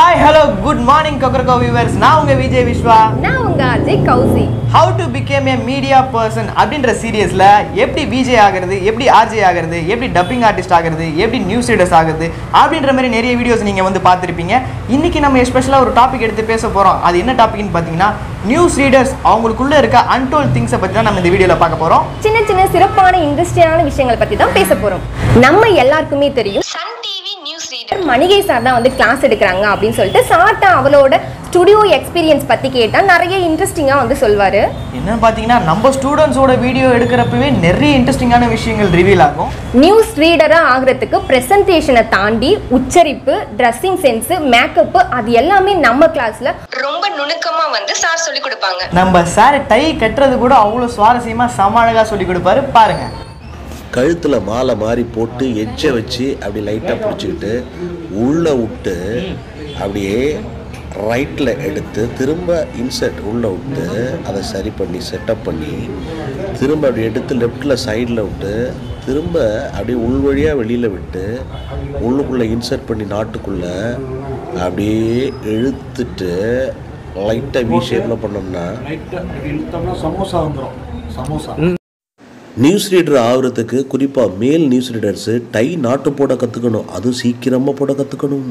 Hi hello good morning கொக்கரகோ viewers நான் உங்க விஜய் விஸ்வா நான் உங்க Ajay Kousi how to become a media person அப்படின்ற சீரியஸ்ல எப்படி விஜய் ஆகிறது எப்படி ஆர்ஜே ஆகிறது எப்படி டப்பிங் ஆர்டிஸ்ட் ஆகிறது எப்படி நியூஸ் ரீடர்ஸ் ஆகுது அப்படின்ற மாதிரி நிறைய வீடியோஸ் நீங்க வந்து பார்த்துருப்பீங்க இன்னைக்கு நம்ம எஸ்பெஷலாக ஒரு டாபிக் எடுத்து பேச போறோம் அது என்ன டாபிக்னு பார்த்தீங்கன்னா நியூஸ் ரீடர்ஸ் அவங்களுக்குள்ள இருக்க அன்டோல் திங்ஸை பற்றி தான் நம்ம இந்த வீடியோவில் பார்க்க போறோம் சின்ன சின்ன சிறப்பான இன்ட்ரெஸ்டிங்கான விஷயங்கள் பத்தி தான் பேச போறோம் நம்ம எல்லாருக்குமே தெரியும் Sun TV news reader Manikai sir தான் வந்து கிளாஸ் எடுக்கிறாங்க அப்படின்னு சொல்லிட்டு சார்ட்டா அவளோட ஸ்டுடியோ எக்ஸ்பீரியன்ஸ் பத்தி கேட்டா நிறைய இன்ட்ரெஸ்டிங்கா வந்து சொல்வாரு என்னன்னு பார்த்தீங்கன்னா நம்ம ஸ்டூடெண்ட்ஸோட வீடியோ எடுக்கிறப்பவே நிறைய இன்ட்ரெஸ்டிங்கான விஷயங்கள் ரிவீல் ஆகும் நியூஸ் ரீடரா ஆகிறதுக்கு பிரசன்டேஷனை தாண்டி உச்சரிப்பு ட்ரெஸ்ஸிங் சென்ஸ் மேக்கப் அது எல்லாமே நம்ம கிளாஸ்ல ரொம்ப நுணுக்கமா வந்து சார் சொல்லி கொடுப்பாங்க நம்ம சார் டை கட்டுறது கூட அவ்வளோ சுவாரஸ்யமா செம அழகா சொல்லி கொடுப்பாரு பாருங்க கழுத்தில் மாலை மாதிரி போட்டு எச்சை வச்சு அப்படி லைட்டாக பிடிச்சிக்கிட்டு உள்ளே விட்டு அப்படியே ரைட்டில் எடுத்து திரும்ப இன்சர்ட் உள்ளே விட்டு அதை சரி பண்ணி செட்டப் பண்ணி திரும்ப அப்படி எடுத்து லெஃப்டில் சைடில் விட்டு திரும்ப அப்படியே உள் வழியாக வெளியில் விட்டு உள்ளுக்குள்ளே இன்சர்ட் பண்ணி நாட்டுக்குள்ளே அப்படியே இழுத்துட்டு லைட்டாக வி ஷேப்பில் பண்ணோம்னா லைட்டாக அப்படி இழுத்தோம்னா சமோசா வந்துடும் சமோசா நியூஸ் ரீடர் ஆகுறதுக்கு குறிப்பாக மேல் நியூஸ் ரீடர்ஸு டை நாட்டு போட கற்றுக்கணும் அதுவும் சீக்கிரமாக போட கற்றுக்கணும்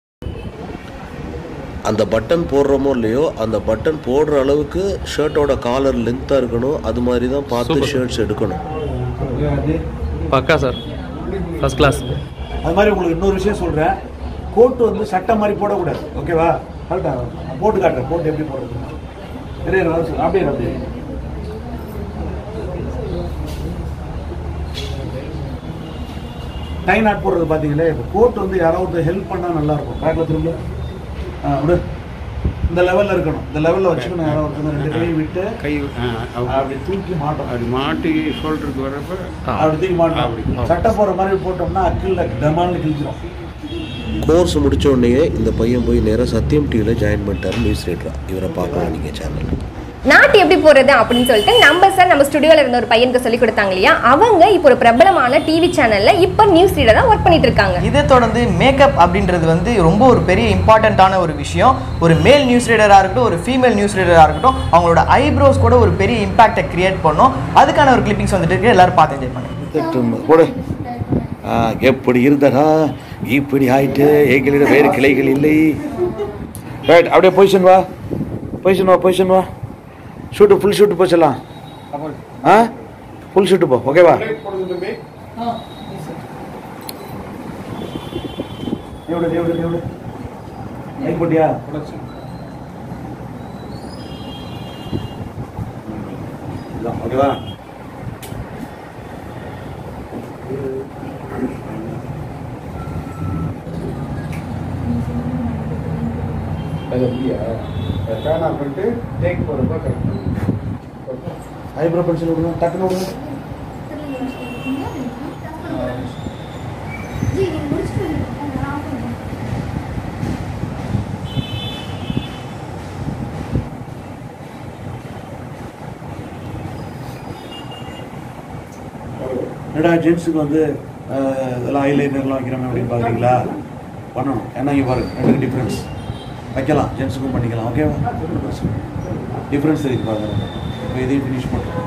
அந்த பட்டன் போடுறோமோ இல்லையோ அந்த பட்டன் போடுற அளவுக்கு ஷர்ட்டோட காலர் லென்த்தாக இருக்கணும் அது மாதிரி தான் பார்த்து ஷர்ட்ஸ் எடுக்கணும் பக்கா சார் ஃபர்ஸ்ட் கிளாஸ் அது மாதிரி உங்களுக்கு இன்னொரு விஷயம் சொல்கிறேன் கோட்டு வந்து சட்டை மாதிரி போடக்கூடாது ஓகேவா கரெக்டா போட்டு காட்டுறேன் போட்டு எப்படி போடுறது இரு, இரு, இரு, அப்படியே இரு, அப்படியே இரு. டை நாட் போடுறது பார்த்தீங்களே இப்போ கோட் வந்து யாராவது ஹெல்ப் பண்ணால் நல்லா இருக்கும் பேக்கில் திரும்ப ஆ விடு இந்த லெவலில் இருக்கணும் இந்த லெவலில் வச்சுக்கணும் யாராவது ஒருத்தங்க ரெண்டு கையும் விட்டு கை ஆ, அப்படி அப்படி தூக்கி மாட்டோம் அப்படி மாட்டி ஷோல்டருக்கு வரப்ப அப்படி தூக்கி மாட்டோம் சட்டை போடுற மாதிரி போட்டோம்னா அக்கில் டமால்னு கிழிச்சிரும் கோர்ஸ் முடிச்ச உடனே இந்த பையன் போய் நேராக சத்தியம் டிவியில் ஜாயின் பண்ணிட்டாரு நியூஸ் ரீடராக இவரை பார்க்கலாம் நீங்கள் சேனலில் நாட்டு எப்படி போறது அப்படின்னு சொல்லிட்டு நம்ம சார் நம்ம ஸ்டுடியோல இருந்த ஒரு பையனுக்கு சொல்லி கொடுத்தாங்க இல்லையா அவங்க இப்போ ஒரு பிரபலமான டிவி சேனல்ல இப்போ நியூஸ் ரீடரா ஒர்க் பண்ணிட்டு இருக்காங்க இதை தொடர்ந்து மேக்கப் அப்படின்றது வந்து ரொம்ப ஒரு பெரிய இம்பார்ட்டண்ட்டான ஒரு விஷயம் ஒரு மேல் நியூஸ் ரீடராக இருக்கட்டும் ஒரு ஃபீமேல் நியூஸ் ரீடராக இருக்கட்டும் அவங்களோட ஐப்ரோஸ் கூட ஒரு பெரிய இம்பாக்டை கிரியேட் பண்ணும் அதுக்கான ஒரு கிளிப்பிங்ஸ் வந்துட்டு இருக்கு எல்லாரும் பார்த்து என்ஜாய் பண்ணுங்க போடு ஆ, எப்படி இருந்தடா இப்படி ஆயிட்டு எங்களிடம் வேறு கிளைகள் இல்லை ரைட் அப்படியே பொசிஷன் வா பொசிஷன் வா பொசிஷன் வா ஷூட்டு ஃபுல் ஷூட்டு போச்சிடலாம் ஆ ஃபுல் ஷூட்டு போ ஓகேவா எவ்வளோ எவ்வளோ எவ்வளோ லைக் போட்டியா இதான், ஓகேவா ஐப்ரோ பென்சில் விடுங்க டக்குன்னு விடுங்க என்னடா ஜென்ஸுக்கு வந்து அஹ், இதெல்லாம் ஐலைனர்லாம் வைக்கிறோமே அப்படின்னு பார்க்குறீங்களா பண்ணணும் ஏன்னா இங்கே பாருங்க ரெண்டுக்கு டிஃப்ரென்ஸ் வைக்கலாம் ஜென்ஸுக்கும் பண்ணிக்கலாம் ஓகேவா டிஃப்ரென்ஸ் இருக்கு பாருங்க இப்போ இதையும் ஃபினிஷ் பண்ணுறோம்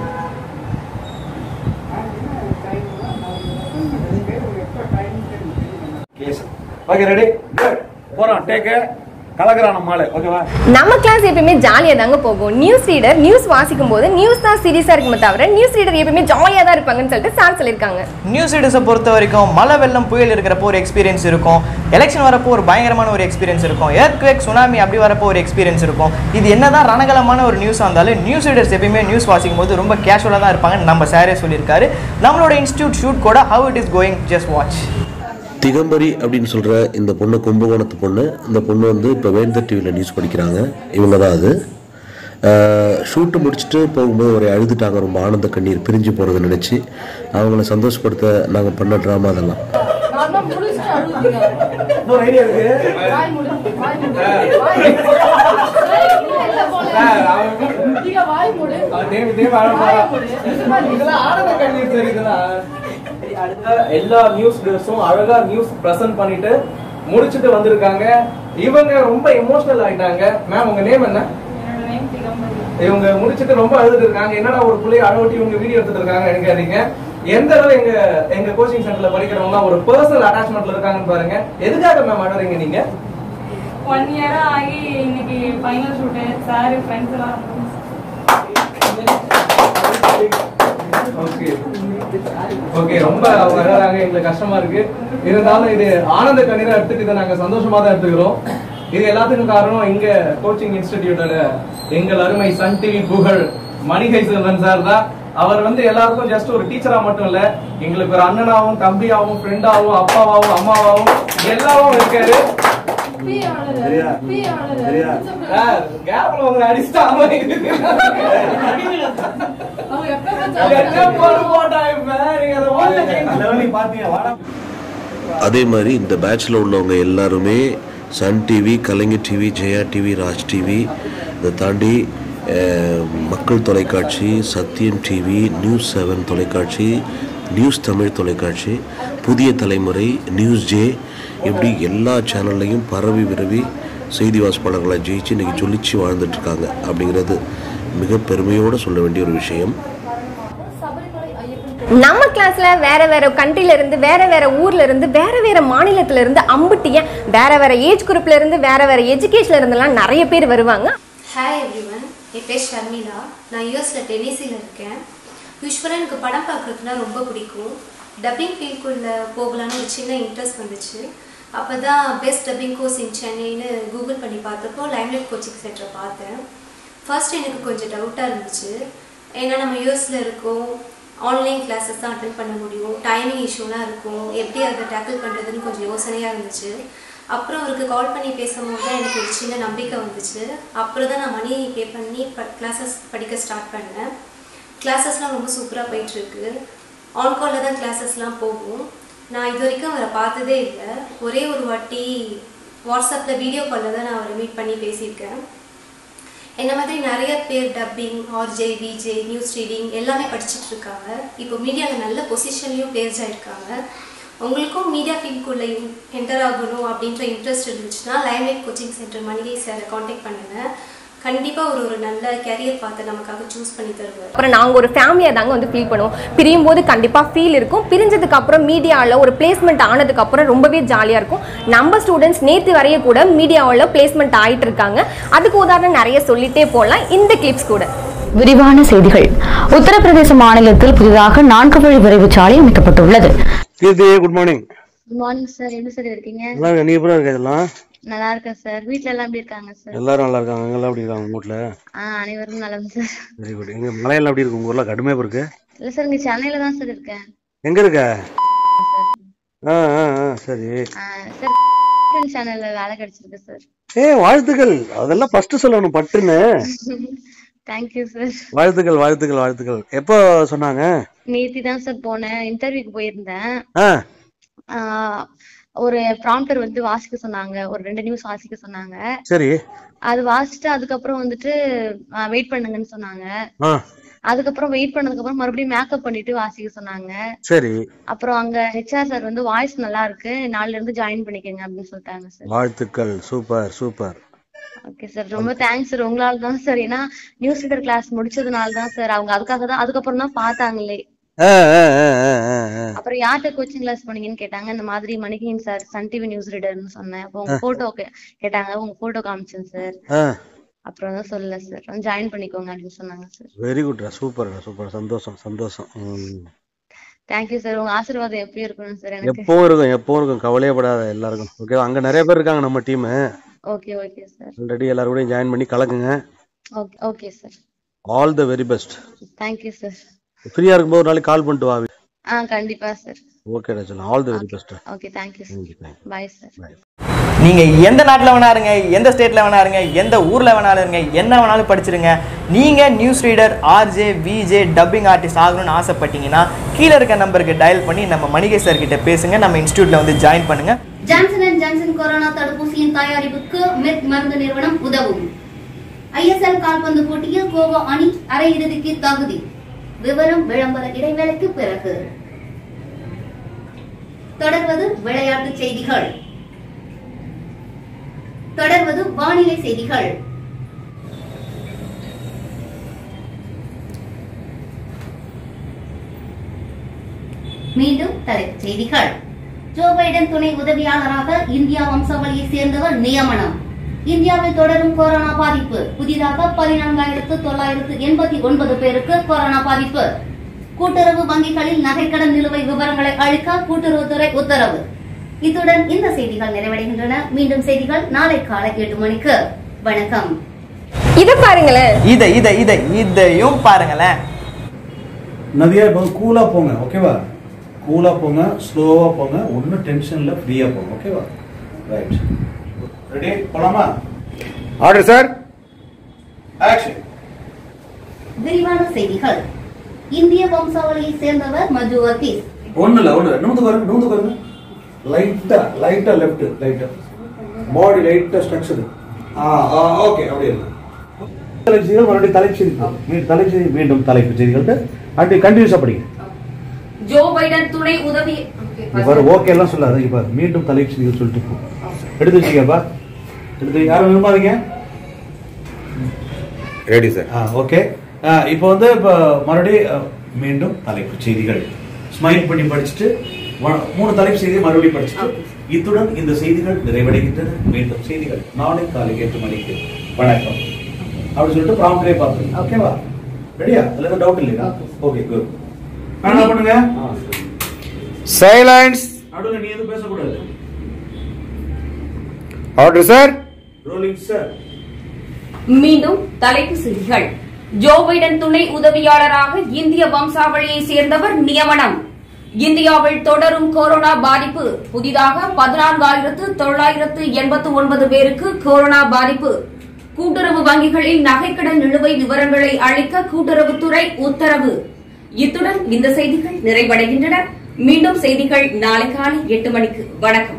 ஓகே ரெடி போகிறோம் டேக்கு கலக்கிறான் நம்மளால ஓகேவா நம்ம கிளாஸ் எப்பயுமே ஜாலியா தாங்க போகும் நியூஸ் ரீடர் நியூஸ் வாசிக்கும் போது நியூஸ் தான் சீரியஸா இருக்குமே தவிர நியூஸ் ரீடர் எப்பயுமே ஜாலியா தான் இருப்பாங்கன்னு சொல்லிட்டு சார் சொல்லியிருக்காங்க நியூஸ் ரீடர்ஸை பொறுத்த வரைக்கும் மழை வெள்ளம் புயல் இருக்கிறப்போ ஒரு எக்ஸ்பீரியன்ஸ் இருக்கும் எலெக்ஷன் வரப்போ ஒரு பயங்கரமான ஒரு எக்ஸ்பீரியன்ஸ் இருக்கும் எர்த்குவேக் சுனாமி அப்படி வரப்போ ஒரு எக்ஸ்பீரியன்ஸ் இருக்கும் இது என்னதான் ரணகலமான ஒரு நியூஸாக இருந்தாலும் நியூஸ் ரீடர்ஸ் எப்பயுமே நியூஸ் வாசிக்கும் போது ரொம்ப கேஷுவலாக தான் இருப்பாங்க நம்ம சாரே சொல்லியிருக்காரு நம்மளோட இன்ஸ்டியூட் ஷூட் கூட how it is going just watch திகம்பரி அப்படின்னு சொல்கிற இந்த பொண்ணு கும்பகோணத்து பொண்ணு இந்த பொண்ணு வந்து இப்போ வேந்தர் டிவியில் நியூஸ் படிக்கிறாங்க இவங்க தான் அது ஷூட்டு முடிச்சுட்டு போகும்போது ஒரு அழுதுட்டாங்க ரொம்ப ஆனந்த கண்ணீர் பிரிஞ்சு போகிறத நினச்சி அவங்கள சந்தோஷப்படுத்த நாங்கள் பண்ண ட்ராமா அதெல்லாம் இன்னொரு ஐடியா இருக்கு எல்லா நியூஸ் ரீடர்ஸும் அழகா நியூஸ் ப்ரெசென்ட் பண்ணிட்டு முடிச்சுட்டு வந்திருக்காங்க இவங்க ரொம்ப எமோஷனல் ஆயிட்டாங்க மேம் உங்க நேம் என்ன இவங்க முடிச்சிட்டு ரொம்ப அழுதுட்டு இருக்காங்க என்னடா ஒரு பிள்ளைய அழவட்டி இவங்க வீடியோ எடுத்துட்டு இருக்காங்க நினைக்காதீங்க எந்த அளவு எங்க எங்க கோச்சிங் சென்டர்ல படிக்கிறவங்க ஒரு பர்சனல் அட்டாச்மெண்ட்ல இருக்காங்கன்னு பாருங்க எதுக்காக மேம் அழறீங்க நீங்க ஒன் இயரா ஆகி இன்னைக்கு ஃபைனல் ஷூட்டு சார் ஃப்ரெண்ட்ஸ் எல்லாம் ஓகே ஓகே ரொம்ப அவங்க அழறாங்க எங்களுக்கு கஷ்டமா இருக்கு இருந்தாலும் இது ஆனந்த கண்ணீரா எடுத்துட்டு இதை நாங்க சந்தோஷமா தான் எடுத்துக்கிறோம் இது எல்லாத்துக்கும் காரணம் இங்க கோச்சிங் இன்ஸ்டிடியூட்டோட எங்கள் அருமை சன் டிவி புகழ் மணிகை செல்வன் சார் தான் அவர் வந்து எல்லாருக்கும் ஜஸ்ட் ஒரு டீச்சரா மட்டும் இல்ல எங்களுக்கு ஒரு அண்ணனாவும் தம்பியாவும் ஃப்ரெண்டாவும் அப்பாவாவும் அம்மாவாவும் எல்லாரும் இருக்காரு சரியா சரியா சார் கேப்ல உங்களை அடிச்சுட்டா லெவலிங் பார்த்தீங்க வாடா அதே மாதிரி இந்த பேட்சில் உள்ளவங்க எல்லாருமே Sun TV Kalaignar TV Jaya TV Raj TV இதை தாண்டி அஹ், மக்கள் தொலைக்காட்சி சத்யம் டிவி நியூஸ் செவன் தொலைக்காட்சி நியூஸ் தமிழ் தொலைக்காட்சி புதிய தலைமுறை நியூஸ் ஜே இப்படி எல்லா சேனல்லையும் பரவி விரவி செய்தி வாசிப்பாளர்களை ஜெயிச்சு இன்னைக்கு ஜொலிச்சு வாழ்ந்துட்டு இருக்காங்க அப்படிங்கிறது மிக பெருமையோடு சொல்ல வேண்டிய ஒரு விஷயம் நம்ம கிளாஸ்ல வேற வேற கண்ட்ரில இருந்து வேற வேற ஊர்ல இருந்து வேற வேற மாநிலத்துல இருந்து அம்புட்டிய வேற வேற ஏஜ் குரூப்ல இருந்து வேற வேற எஜுகேஷன்ல இருந்தெல்லாம் நிறைய பேர் வருவாங்க ஹாய் எவ்ரிவன் என் பேர் ஷர்மிளா நான் யூஎஸில் டென்னிஸில் இருக்கேன் யூஸ்வலாக எனக்கு படம் பார்க்குறதுனா ரொம்ப பிடிக்கும் டப்பிங் ஃபீல்டுக்குள்ளே போகலான்னு ஒரு சின்ன இன்ட்ரெஸ்ட் வந்துச்சு அப்போ தான் பெஸ்ட் டப்பிங் கோர்ஸ் இன் சென்னைன்னு கூகுள் பண்ணி பார்த்தப்போ லைம்லைட் கோச்சிங் சென்டரை பார்த்தேன் ஃபர்ஸ்ட் எனக்கு கொஞ்சம் டவுட்டாக இருந்துச்சு ஏன்னா நம்ம யூஎஸில் இருக்கோம் ஆன்லைன் கிளாஸஸ் தான் அட்டன் பண்ண முடியும் டைமிங் இஷ்யூலாம் இருக்கும் எப்படி அதை டேக்கிள் பண்ணுறதுன்னு கொஞ்சம் யோசனையாக இருந்துச்சு அப்புறம் அவருக்கு கால் பண்ணி பேசும்போது தான் எனக்கு ஒரு சின்ன நம்பிக்கை வந்துச்சு அப்புறம் தான் நான் மணி பே பண்ணி ப கிளாஸஸ் படிக்க ஸ்டார்ட் பண்ணேன் கிளாஸஸ்லாம் ரொம்ப சூப்பராக போயிட்டுருக்கு ஆன் காலில் தான் கிளாஸஸ்லாம் போகும் நான் இது வரைக்கும் அவரை பார்த்ததே இல்லை ஒரே ஒரு வாட்டி வாட்ஸ்அப்பில் வீடியோ காலில் தான் நான் அவரை மீட் பண்ணி பேசியிருக்கேன் என்ன மாதிரி நிறைய பேர் dubbing RJ VJ news reading எல்லாமே படிச்சுட்டு இருக்காங்க இப்போ மீடியாவில் நல்ல பொசிஷன்லையும் பிளேஸ் ஆயிருக்காங்க உங்களுக்கும் மீடியா ஃபீல்டுக்குள்ளே என்டர் ஆகணும் அப்படின்ற இன்ட்ரெஸ்ட் இருந்துச்சுன்னா லைவ்லைட் கோச்சிங் சென்டர் மணிகை சாரை காண்டாக்ட் பண்ணுங்கள் கண்டிப்பாக ஒரு ஒரு நல்ல கேரியர் பார்த்து நமக்காக சூஸ் பண்ணி தருவார் அப்புறம் நாங்கள் ஒரு ஃபேமிலியாக தாங்க வந்து ஃபீல் பண்ணுவோம் பிரியும் போது கண்டிப்பாக ஃபீல் இருக்கும் பிரிஞ்சதுக்கு அப்புறம் மீடியாவில் ஒரு பிளேஸ்மெண்ட் ஆனதுக்கு அப்புறம் ரொம்பவே ஜாலியாக இருக்கும் நம்ம ஸ்டூடெண்ட்ஸ் நேற்று வரைய கூட மீடியாவில் பிளேஸ்மெண்ட் ஆயிட்டு இருக்காங்க அதுக்கு உதாரணம் நிறைய சொல்லிட்டே போகலாம் இந்த கிளிப்ஸ் கூட விரிவான செய்திகள் உத்தரப்பிரதேச மாநிலத்தில் புதிதாக நான்கு வழி விரைவு சாலை அமைக்கப்பட்டுள்ளது Keerthi good morning good morning sir என்ன சார் இருக்கீங்க நல்லா இருக்கேன் நீ எப்படி இருக்க இதெல்லாம் நல்லா இருக்கேன் சார் வீட்டில் எல்லாம் எப்படி இருக்காங்க சார் எல்லாரும் நல்லா இருக்காங்க அங்க எல்லாம் எப்படி இருக்காங்க உங்க வீட்ல ஆ அனைவரும் நலம் சார் வெரி குட் எங்க மலையெல்லாம் எப்படி இருக்கு உங்க ஊர்ல கடுமையா இருக்கு இல்லை சார் இங்கே சென்னையில் தான் சார் இருக்கேன் எங்க இருக்க ஆ ஆ ஆ சரி சார் சேனலில் வேலை கிடைச்சிருக்கு சார் ஏ வாழ்த்துக்கள் அதெல்லாம் ஃபர்ஸ்ட் சொல்லணும் பட்டுன்னு தேங்க்யூ சார் வாழ்த்துக்கள் வாழ்த்துக்கள் வாழ்த்துக்கள் எப்போ சொன்னாங்க நேத்தி தான் சார் போனேன் இன்டர்வியூக்கு போயிருந்தேன் ஆ ஆஹ் ஒரு ப்ராம்ப்டர் வந்து வாசிக்க சொன்னாங்க ஒரு ரெண்டு நிமிஷம் வாசிக்க சொன்னாங்க சரி அது வாசிச்சுட்டு அதுக்கப்புறம் வந்துட்டு வெயிட் பண்ணுங்கன்னு சொன்னாங்க ஆ அதுக்கப்புறம் வெயிட் பண்ணதுக்கு அப்புறம் மறுபடியும் மேக்கப் பண்ணிட்டு வாசிக்க சொன்னாங்க சரி அப்புறம் அங்க ஹெச்ஆர் சார் வந்து வாய்ஸ் நல்லா இருக்கு நாளைல இருந்து ஜாயின் பண்ணிக்கங்க அப்படின்னு சொல்லிட்டாங்க சார் வாழ்த்துக்கள் சூப்பர் சூப்பர் ஓகே சார் ரொம்ப தேங்க்ஸ் சார் உங்களால தான் சார் ஏன்னா நியூஸ் ரீடர் கிளாஸ் முடிச்சதுனால தான் சார் அவங்க அதுக்காக தான் அதுக்கப்புறம் தான் பார்த்தாங்களே ஆ ஆ ஆ ஆ ஆ ஆ அப்புறம் யார்கிட்ட கோச்சிங் கிளாஸ் போனீங்கன்னு கேட்டாங்க இந்த மாதிரி மணிகின் சார் சன் டிவி நியூஸ் ரீடர்னு சொன்னேன் அப்போ உங்க போட்டோ கேட்டாங்க உங்க போட்டோ காமிச்சேன் சார் ஆ அப்புறம் தான் சொல்லல சார் வந்து ஜாயின் பண்ணிக்கோங்க அப்படின்னு சொன்னாங்க சார் வெரி குட்ரா சூப்பர்டா சூப்பர் சந்தோஷம் சந்தோஷம் ம். தேங்க்யூ சார் உங்க ஆசீர்வாதம் எப்படி இருக்கணும் சார் எனக்கு எப்பவும் இருக்கும் எப்பவும் இருக்கும் கவலையப்படாத எல்லாருக்கும் ஓகே அங்க நிறைய பேர் இருக்காங்க நம்ம team okay okay sir already எல்லாரும் கூடயும் ஜாயின் பண்ணி கலக்குங்க okay okay sir all the very best thank you sir ஃப்ரீயா இருக்கும்போது ஒரு நாளைக்கு கால் பண்ணிட்டு வா ஆ கண்டிப்பா sir okay Rachana all the very best okay thank you sir bye sir நீங்க எந்த நாட்டில் வேணா இருங்க எந்த ஸ்டேட்ல வேணா இருங்க எந்த ஊர்ல வேணாலும் இருங்க என்ன வேணாலும் படிச்சிருங்க நீங்க news reader RJ VJ dubbing artist ஆகணும்னு ஆசைப்பட்டீங்கன்னா கீழே இருக்க நம்பருக்கு டயல் பண்ணி நம்ம மணிகை சார் கிட்ட பேசுங்க நம்ம இன்ஸ்டியூட்ல வந்து ஜாயின் பண்ணுங்க ஜான்சன் அண்ட் ஜான்சன் கொரோனா தடுப்பூசியின் தயாரிப்புக்கு மெட் மருந்து நிறுவனம் உதவும் ஐஎஸ்எல் கால்பந்து போட்டியில் கோவா அணி அரையிறுதிக்கு தகுதி விவரம் விளம்பர இடைவேளைக்கு பிறகு தொடர்வது விளையாட்டுச் செய்திகள் தொடர்வது வானிலை செய்திகள் மீண்டும் தலைப்புச் செய்திகள் ஜோ பைடன் துணை உதவியாளராக இந்தியா வம்சாவளியை சேர்ந்தவர் நியமனம் இந்தியாவில் தொடரும் கொரோனா பாதிப்பு புதிதாக பதினான்காயிரத்து தொள்ளாயிரத்து எண்பத்தி ஒன்பது பேருக்கு கொரோனா பாதிப்பு கூட்டுறவு வங்கிகளில் நகைக்கடன் நிலுவை விவரங்களை அளிக்க கூட்டுறவுத்துறை உத்தரவு இத்துடன் இந்த செய்திகள் நிறைவடைகின்றன மீண்டும் செய்திகள் நாளை காலை எட்டு மணிக்கு வணக்கம் இத பாருங்களேன் இதை இதை இதை இதையும் பாருங்களேன் நதியா இப்போ கூலாக போங்க ஓகேவா கூலாக போங்க ஸ்லோவாக போங்க ஒன்றும் டென்ஷனில் ஃப்ரீயாக போங்க ஓகேவா ரைட் ரெடி போலாமா ஆர்டர் சார் ஆக்ஷன் விரிவான செய்திகள் இந்திய வம்சாவளியை சேர்ந்தவர் மஜு வர்கீஸ் ஒன்றும் இல்லை ஒன்றும் நூந்து பாருங்க நூந்து பாருங்க லைட்டாக லைட்டாக லெஃப்ட் லைட்டாக பாடி லைட்டாக ஸ்ட்ரக்சர் ஆ ஆ ஓகே அப்படியே இருக்கு தலைப்பு செய்திகள் மறுபடியும் தலைப்பு செய்திகள் மீண்டும் தலைப்பு செய்தி மீண்டும் தலைப்பு செய்திகள் அப்படி கண்டினியூஸாக படிங்க ஜோ பைடன் துணை உதவி இவ்வாறு ஓகே எல்லாம் சொல்லாத இப்ப மீண்டும் தலைப்பு செய்திகள் சொல்லிட்டு போ எடுத்து வச்சுக்கப்பா எடுத்து வைங்க. யாரும் விரும்பாதீங்க ரெடி சார் ஆ ஓகே இப்போ வந்து இப்போ மறுபடியும் அஹ், மீண்டும் தலைப்பு செய்திகள் ஸ்மைல் பண்ணி படிச்சுட்டு வ- மூணு தலைப்பு செய்தியை மறுபடியும் படிச்சுட்டு இத்துடன் இந்த செய்திகள் நிறைவடைகின்றன மீண்டும் செய்திகள் நாளை காலை எட்டு மணிக்கு வணக்கம் அப்படி சொல்லிட்டு ப்ராம்ப்டே பார்த்துருங்க ஓகேவா ரெடியா அதுல எதுவும் டவுட் இல்லையா ஓகே குட் என்ன பண்ணுங்க சைலன்ஸ் நடுவில் நீ எதுவும் பேசக்கூடாது ஆர்டர் சார் ரோலிங் சார் மீண்டும் தலைப்பு செய்திகள் ஜோ பைடன் துணை உதவியாளராக இந்திய வம்சாவளியை சேர்ந்தவர் நியமனம் இந்தியாவில் தொடரும் கொரோனா பாதிப்பு புதிதாக பதினான்காயிரத்து தொள்ளாயிரத்து எண்பத்து ஒன்பது பேருக்கு கொரோனா பாதிப்பு கூட்டுறவு வங்கிகளில் நகைக்கடன் நிலுவை விவரங்களை அளிக்க கூட்டுறவுத்துறை உத்தரவு இத்துடன் இந்த செய்திகள் நிறைவடைகின்றன மீண்டும் செய்திகள் நாளை காலை எட்டு மணிக்கு வணக்கம்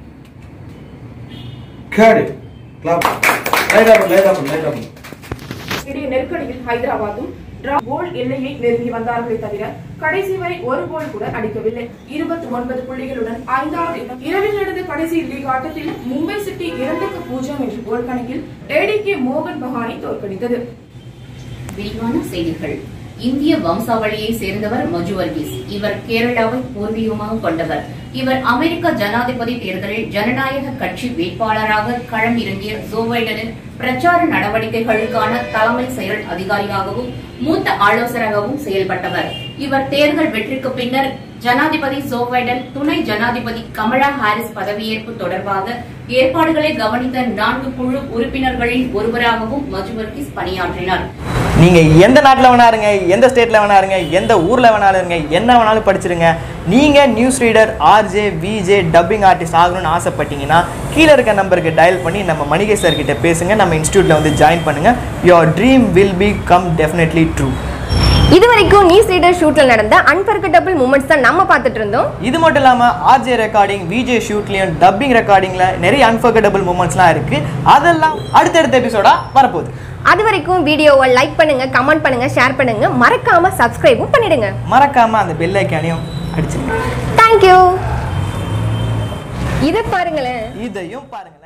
கேடு clap light off light off light off இடையே நெருக்கடியில் ஹைதராபாத்தும் டிரா கோல் எல்லையை நெருங்கி வந்தார்களே தவிர கடைசி வரை ஒரு கோல் கூட அடிக்கவில்லை இருபத்தி ஒன்பது புள்ளிகளுடன் ஐந்தாவது இடம் இரவில் நடந்த கடைசி லீக் ஆட்டத்தில் மும்பை சிட்டி இரண்டுக்கு பூஜ்ஜியம் என்ற கோல் கணக்கில் ஏடிகே மோகன் பகானை தோற்கடித்தது விரிவான செய்திகள் இந்திய வம்சாவளியை சேர்ந்தவர் மஜு வர்கீஸ் இவர் கேரளாவை பூர்வீகமாக கொண்டவர் இவர் அமெரிக்க ஜனாதிபதி தேர்தலில் ஜனநாயக கட்சி வேட்பாளராக களம் இறங்கிய ஜோ பைடனின் பிரச்சார நடவடிக்கைகளுக்கான தலைமை செயல் அதிகாரியாகவும் மூத்த ஆலோசகராகவும் செயல்பட்டவர் இவர் தேர்தல் வெற்றிக்கு பின்னர் ஜனாதிபதி ஜோ பைடன் துணை ஜனாதிபதி கமலா ஹாரிஸ் பதவியேற்பு தொடர்பாக ஏற்பாடுகளை கவனித்த நான்கு குழு உறுப்பினர்களில் ஒருவராகவும் மஜு வர்கீஸ் பணியாற்றினார் நீங்க எந்த நாட்டில் வேணா இருங்க எந்த ஸ்டேட்ல வேணா இருங்க எந்த ஊர்ல வேணாலும் இருங்க என்ன வேணாலும் படிச்சிருங்க நீங்க news reader RJ VJ dubbing artist ஆகணும்னு ஆசைப்பட்டீங்கன்னா கீழே இருக்க நம்பருக்கு டயல் பண்ணி நம்ம மணிகை சார் கிட்ட பேசுங்க நம்ம இன்ஸ்டியூட்ல வந்து ஜாயின் பண்ணுங்க your dream will become definitely true இது வரைக்கும் நியூஸ் ரீடர் ஷூட்ல நடந்த அன்பர்கட்டபிள் மூமெண்ட்ஸ் தான் நம்ம பார்த்துட்டு இருந்தோம் இது மட்டும் இல்லாமல் ஆர்ஜே ரெக்கார்டிங் விஜே ஷூட்லேயும் டப்பிங் ரெக்கார்டிங்கில் நிறைய அன்ஃபர்கட்டபிள் மூமெண்ட்ஸ்லாம் இருக்குது அதெல்லாம் அடுத்தடுத்த எபிசோடாக வரப்போகுது அது வரைக்கும் வீடியோவை லைக் பண்ணுங்க கமெண்ட் பண்ணுங்க ஷேர் பண்ணுங்க மறக்காம சப்ஸ்கிரைபும் பண்ணிடுங்க மறக்காமல் அந்த பெல் ஐக்கானையும் அடிச்சிருங்க தேங்க்யூ இதை பாருங்களேன் இதையும் பாருங்க